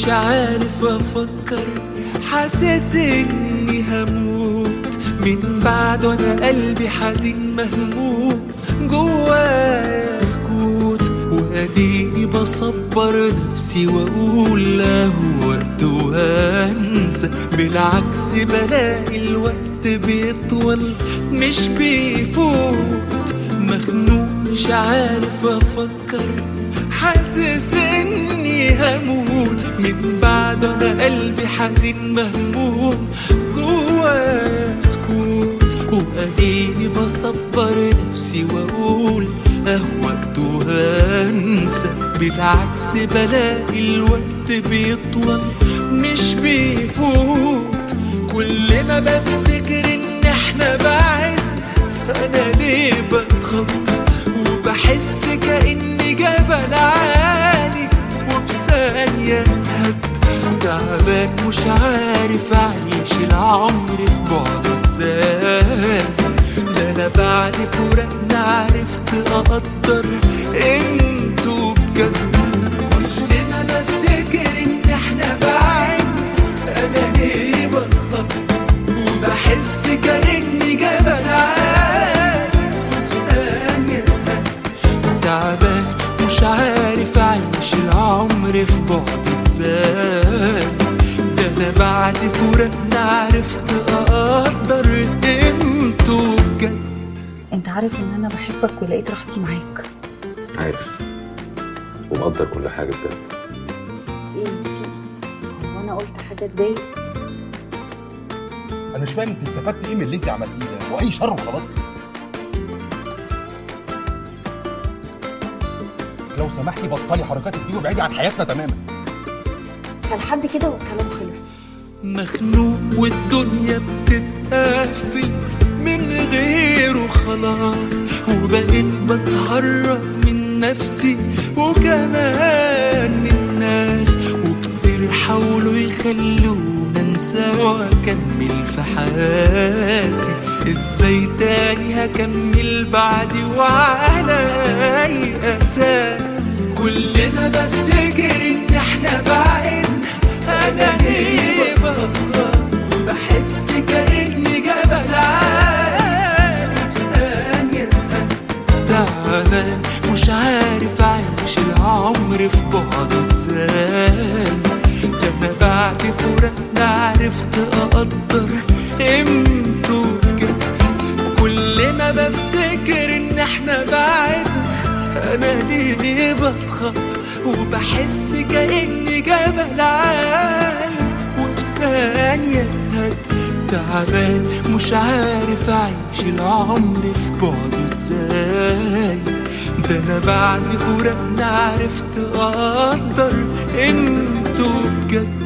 مش عارف افكر حاسس اني هموت من بعد وانا قلبي حزين مهموم جوايا سكوت واديني بصبر نفسي واقول له وقت وهنسى بالعكس بلاقي الوقت بيطول مش بيفوت مخنوق مش عارف افكر حاسس اني هموت من بعد انا قلبي حزين مهموم جوايا سكوت واديني بصبر نفسي واقول اه وقت وهنسى بالعكس بلاقي الوقت بيطول مش بيفوت كل ما بفتكر ان احنا بعد انا ليه بتخض وبحس كاني جبل عالي وبثانيه هد تعبان مش عارف اعيش العمر في بعده ازاي ده انا بعد فراقنا عرفت اقدر انتوا بجد كل ما بفتكر ان احنا بعيد انا ليه بتخض وبحس كاني جبل عالي وبثانيه تعبان مش عارف اعيش العمر في بعد ازاي ده انا بعد فراقنا عرفت اقدر قيمته بجد انت عارف ان انا بحبك ولقيت راحتي معاك عارف ومقدر كل حاجة بجد ايه في هو انا قلت حاجه تضايق انا مش فاهم انت استفدت ايه من اللي انت عملتيه ده واي شر وخلاص لو سمحتي بطلي حركاتك دي وابعدي عن حياتنا تماما فلحد كده والكلام خلص مخنوق والدنيا بتتقفل من غيره خلاص وبقيت بتهرب من نفسي وكمان من الناس وكتير حاولوا يخلونا انسى واكمل في حياتي ازاي تاني هكمل بعدي وعلى اي اساس كل ما بفتكر ان احنا بعيد انا ليه بخاف وبحس كاني جبل عالي في ثانيه تعبان مش عارف اعيش العمر في بعده ازاي ده انا بعد فراقنا عرفت اقدر قيمته بجد كل ما بفتكر ان احنا بعد انا ليه بتخط وبحس كاني جبل عالي وفي ثانيه اتهد تعبان مش عارف اعيش العمر في بعده ازاي ده انا بعد فراقنا عرفت اقدر قيمته بجد